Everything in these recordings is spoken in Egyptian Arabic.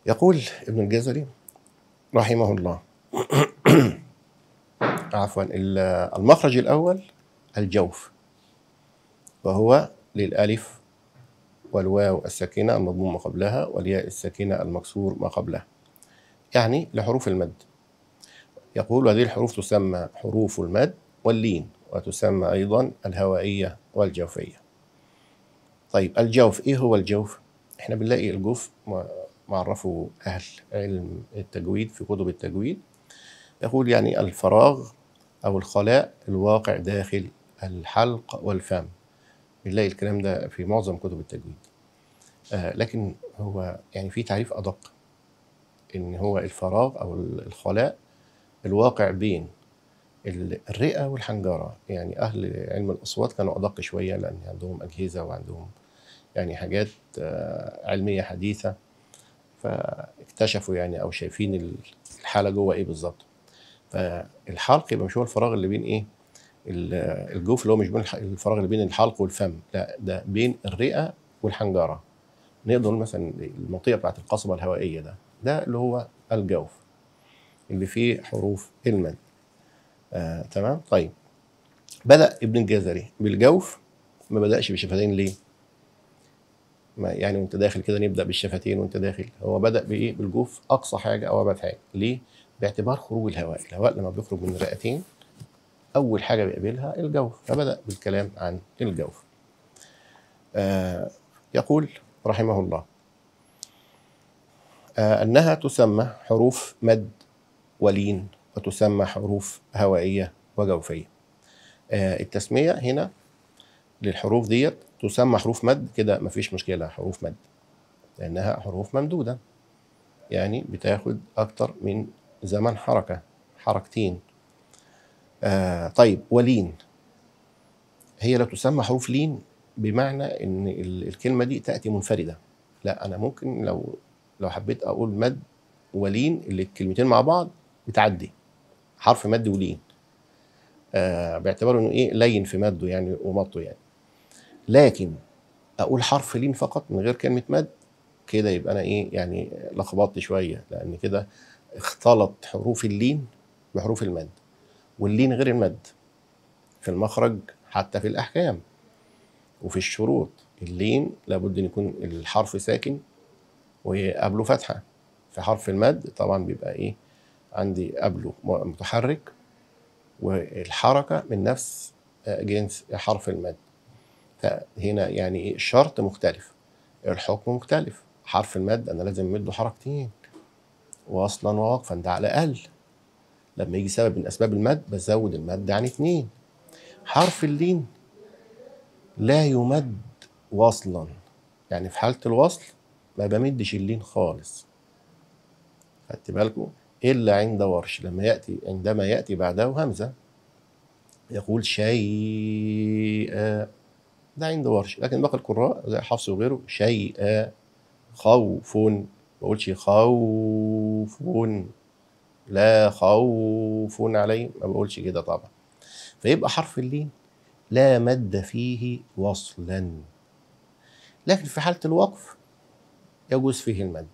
يقول ابن الجزري رحمه الله عفوا ال- المخرج الأول الجوف وهو للألف والواو الساكنة المضموم ما قبلها والياء الساكنة المكسور ما قبلها يعني لحروف المد يقول هذه الحروف تسمى حروف المد واللين وتسمى أيضا الهوائية والجوفية طيب الجوف إيه هو الجوف؟ إحنا بنلاقي الجوف م- معرفه أهل علم التجويد في كتب التجويد يقول يعني الفراغ أو الخلاء الواقع داخل الحلق والفم بنلاقي الكلام ده في معظم كتب التجويد آه لكن هو يعني في تعريف أدق إن هو الفراغ أو الخلاء الواقع بين ال- الرئة والحنجرة يعني أهل علم الأصوات كانوا أدق شوية لأن عندهم أجهزة وعندهم يعني حاجات آه، علمية حديثة فاكتشفوا يعني أو شايفين ال- الحالة جوه إيه بالظبط فالحلق يبقى مش هو الفراغ اللي بين إيه ال- الجوف اللي هو مش بين الح- الفراغ اللي بين الحلق والفم لا ده بين الرئة والحنجرة نقدر نقول مثلا المنطقة بتاعت القصبة الهوائية ده ده اللي هو الجوف اللي فيه حروف المد آه، تمام طيب بدأ ابن الجزري بالجوف ما بدأش بالشفتين ليه؟ ما يعني وانت داخل كده نبدأ بالشفتين وانت داخل هو بدأ بإيه؟ بالجوف أقصى حاجة أو أبعد حاجة ليه؟ باعتبار خروج الهواء الهواء لما بيخرج من الرئتين أول حاجة بيقابلها الجوف فبدأ بالكلام عن الجوف آه يقول رحمه الله آه أنها تسمى حروف مد ولين وتسمى حروف هوائية وجوفية آه التسمية هنا للحروف ديت تسمى حروف مد كده مفيش مشكلة حروف مد لأنها حروف ممدودة يعني بتاخد أكتر من زمن حركة حركتين آه طيب ولين هي لا تسمى حروف لين بمعنى ان ال- الكلمه دي تاتي منفرده لا انا ممكن لو لو حبيت اقول مد ولين اللي الكلمتين مع بعض بتعدي حرف مد ولين آه باعتباره انه ايه لين في مده يعني ومطه يعني لكن اقول حرف لين فقط من غير كلمه مد كده يبقى انا ايه يعني لخبطت شويه لان كده اختلط حروف اللين بحروف المد واللين غير المد في المخرج حتى في الأحكام وفي الشروط اللين لابد أن يكون الحرف ساكن وقبله فتحة في حرف المد طبعا بيبقى إيه عندي قبله متحرك والحركة من نفس جنس حرف المد فهنا يعني إيه الشرط مختلف الحكم مختلف حرف المد أنا لازم أمده حركتين وصلا ووقفا ده على الأقل لما يجي سبب من أسباب المد بزود المد عن اتنين حرف اللين لا يمد وصلا يعني في حالة الوصل ما بمدش اللين خالص خدت بالكم إلا عند ورش لما يأتي عندما يأتي بعده همزة يقول شيئا ده عند ورش لكن باقي القراء زي حفص وغيره شيئا خوف ما بقولش خوف لا خوف عليهم ما بقولش كده طبعا فيبقى حرف اللين لا مد فيه وصلا لكن في حالة الوقف يجوز فيه المد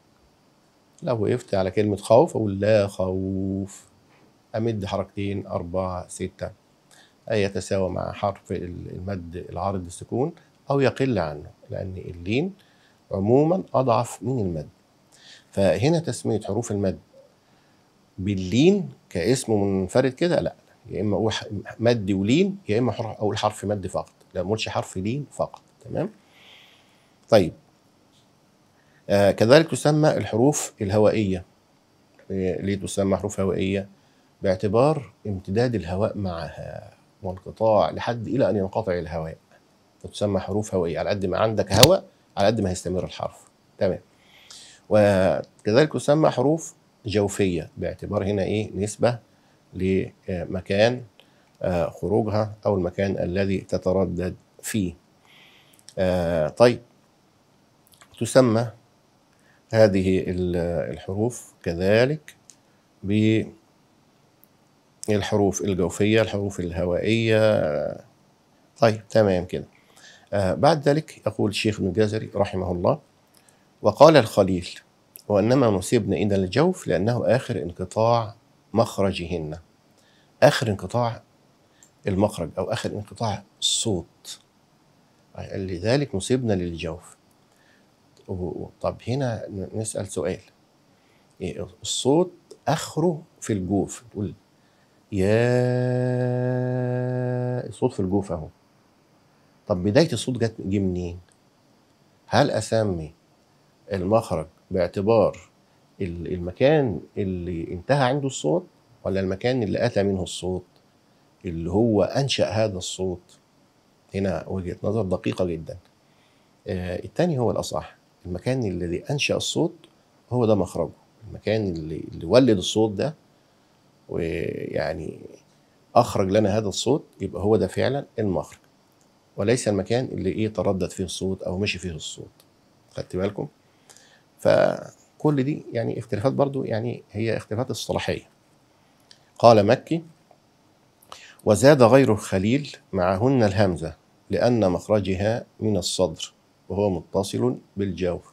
لو وقفت على كلمة خوف أقول لا خوف أمد حركتين أربعة ستة أي يتساوى مع حرف المد العارض السكون أو يقل عنه لأن اللين عموما أضعف من المد فهنا تسمية حروف المد باللين كاسم منفرد كده لا يا اما اقول مد ولين يا اما اقول حرف مد فقط لا ما اقولش حرف لين فقط تمام طيب آه كذلك تسمى الحروف الهوائيه آه ليه تسمى حروف هوائيه باعتبار امتداد الهواء معها وانقطاع لحد الى ان ينقطع الهواء فتسمى حروف هوائيه على قد ما عندك هواء على قد ما هيستمر الحرف تمام وكذلك تسمى حروف جوفيه باعتبار هنا ايه نسبه لمكان خروجها او المكان الذي تتردد فيه طيب تسمى هذه الحروف كذلك بالحروف الجوفيه الحروف الهوائيه طيب تمام كده بعد ذلك يقول الشيخ ابن الجزري رحمه الله وقال الخليل وإنما نسبن إلى الجوف لأنه آخر انقطاع مخرجهن آخر انقطاع المخرج أو آخر انقطاع الصوت لذلك نسبنا للجوف و- طب هنا ن- نسأل سؤال إيه الصوت آخره في الجوف تقول يا الصوت في الجوف أهو طب بداية الصوت جت جه منين؟ هل أسمي المخرج باعتبار ال- المكان اللي انتهى عنده الصوت ولا المكان اللي أتى منه الصوت اللي هو أنشأ هذا الصوت هنا وجهة نظر دقيقة جدا آه التاني هو الأصح المكان الذي أنشأ الصوت هو ده مخرجه المكان اللي, اللي ولد الصوت ده ويعني أخرج لنا هذا الصوت يبقى هو ده فعلا المخرج وليس المكان اللي إيه تردد فيه الصوت أو مشي فيه الصوت خدت بالكم فكل دي يعني اختلافات برضو يعني هي اختلافات اصطلاحية قال مكي وزاد غير الخليل معهن الهمزة لأن مخرجها من الصدر وهو متصل بالجوف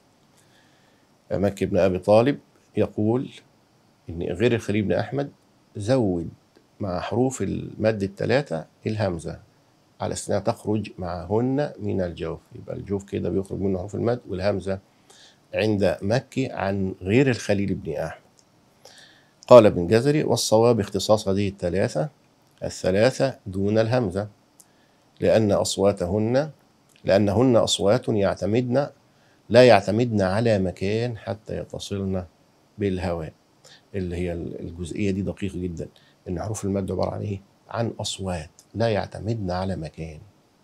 مكي بن أبي طالب يقول إن غير الخليل بن أحمد زود مع حروف المد الثلاثة الهمزة على أساس إنها تخرج معهن من الجوف يبقى الجوف كده بيخرج منه حروف المد والهمزة عند مكي عن غير الخليل بن أحمد قال ابن جزري والصواب اختصاص هذه الثلاثة الثلاثة دون الهمزة لأن أصواتهن لأنهن أصوات يعتمدن لا يعتمدن على مكان حتى يتصلن بالهواء اللي هي الجزئية دي دقيقة جدا إن حروف المد عبارة عن إيه؟ عن أصوات لا يعتمدن على مكان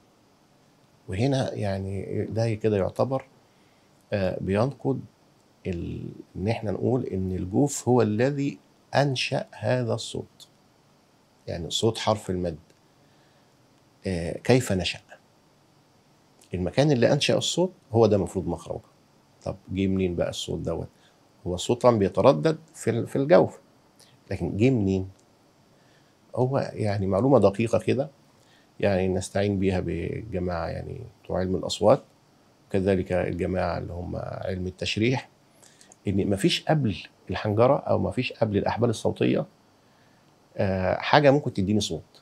وهنا يعني ده كده يعتبر آه، بينقض ال- إن إحنا نقول إن الجوف هو الذي أنشأ هذا الصوت يعني صوت حرف المد آه، كيف نشأ المكان اللي أنشأ الصوت هو ده المفروض مخرجه طب جه منين بقى الصوت دوت هو الصوت طبعا بيتردد في ال- في الجوف لكن جه منين هو يعني معلومة دقيقة كده يعني نستعين بيها بالجماعة يعني بتوع علم الأصوات كذلك الجماعة اللي هم علم التشريح إن مفيش قبل الحنجرة أو مفيش قبل الأحبال الصوتية آه، حاجة ممكن تديني صوت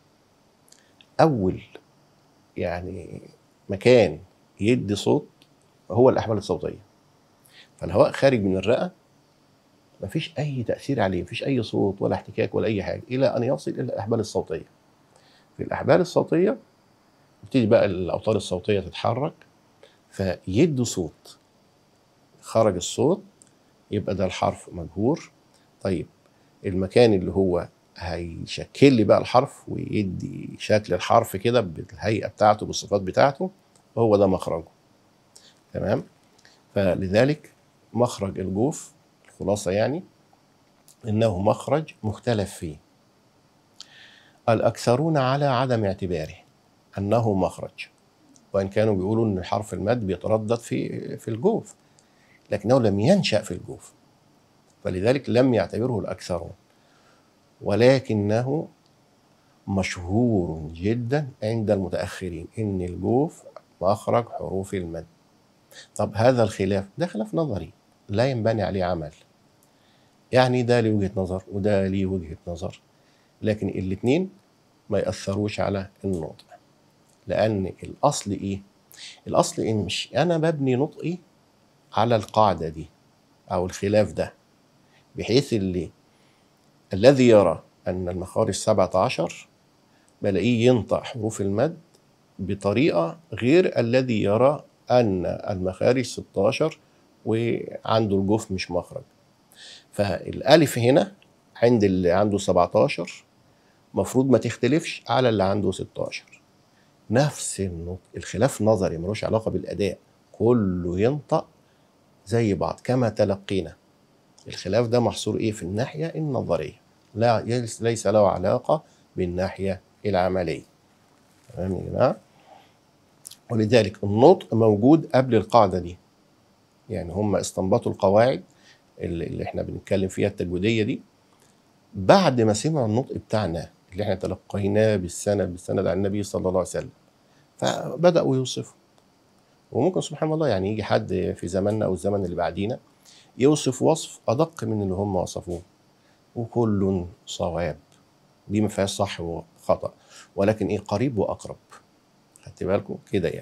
أول يعني مكان يدي صوت هو الأحبال الصوتية فالهواء خارج من الرئة مفيش أي تأثير عليه مفيش أي صوت ولا احتكاك ولا أي حاجة إلى أن يصل إلى الأحبال الصوتية في الأحبال الصوتية تبتدي بقى الأوتار الصوتية تتحرك فيدوا صوت خرج الصوت يبقى ده الحرف مجهور طيب المكان اللي هو هيشكل لي بقى الحرف ويدي شكل الحرف كده بالهيئة بتاعته بالصفات بتاعته هو ده مخرجه تمام فلذلك مخرج الجوف الخلاصة يعني إنه مخرج مختلف فيه الأكثرون على عدم اعتباره أنه مخرج وإن كانوا بيقولوا إن حرف المد بيتردد في في الجوف لكنه لم ينشأ في الجوف فلذلك لم يعتبره الأكثرون ولكنه مشهور جدا عند المتأخرين إن الجوف مخرج حروف المد طب هذا الخلاف ده خلاف نظري لا ينبني عليه عمل يعني ده ليه وجهة نظر وده ليه وجهة نظر لكن الاتنين ما يأثروش على النطق لأن الأصل إيه؟ الأصل إن مش أنا ببني نطقي على القاعدة دي أو الخلاف ده بحيث اللي الذي يرى أن المخارج سبعة عشر بلاقيه ينطق حروف المد بطريقة غير الذي يرى أن المخارج 16 وعنده الجوف مش مخرج فالألف هنا عند اللي عنده 17 مفروض ما تختلفش على اللي عنده 16 نفس النطق الخلاف نظري ملوش علاقة بالأداء كله ينطق زي بعض كما تلقينا الخلاف ده محصور ايه في الناحية النظرية لا ليس له علاقة بالناحية العملية تمام يا جماعة ولذلك النطق موجود قبل القاعدة دي يعني هم استنبطوا القواعد اللي, اللي احنا بنتكلم فيها التجويدية دي بعد ما سمعوا النطق بتاعنا اللي احنا تلقيناه بالسند بالسند عن النبي صلى الله عليه وسلم فبدأوا يوصفوا وممكن سبحان الله يعني يجي حد في زماننا او الزمن اللي بعدينا يوصف وصف ادق من اللي هم وصفوه وكل صواب دي ما فيهاش صح وخطا ولكن ايه قريب واقرب خدت بالكم كده يعني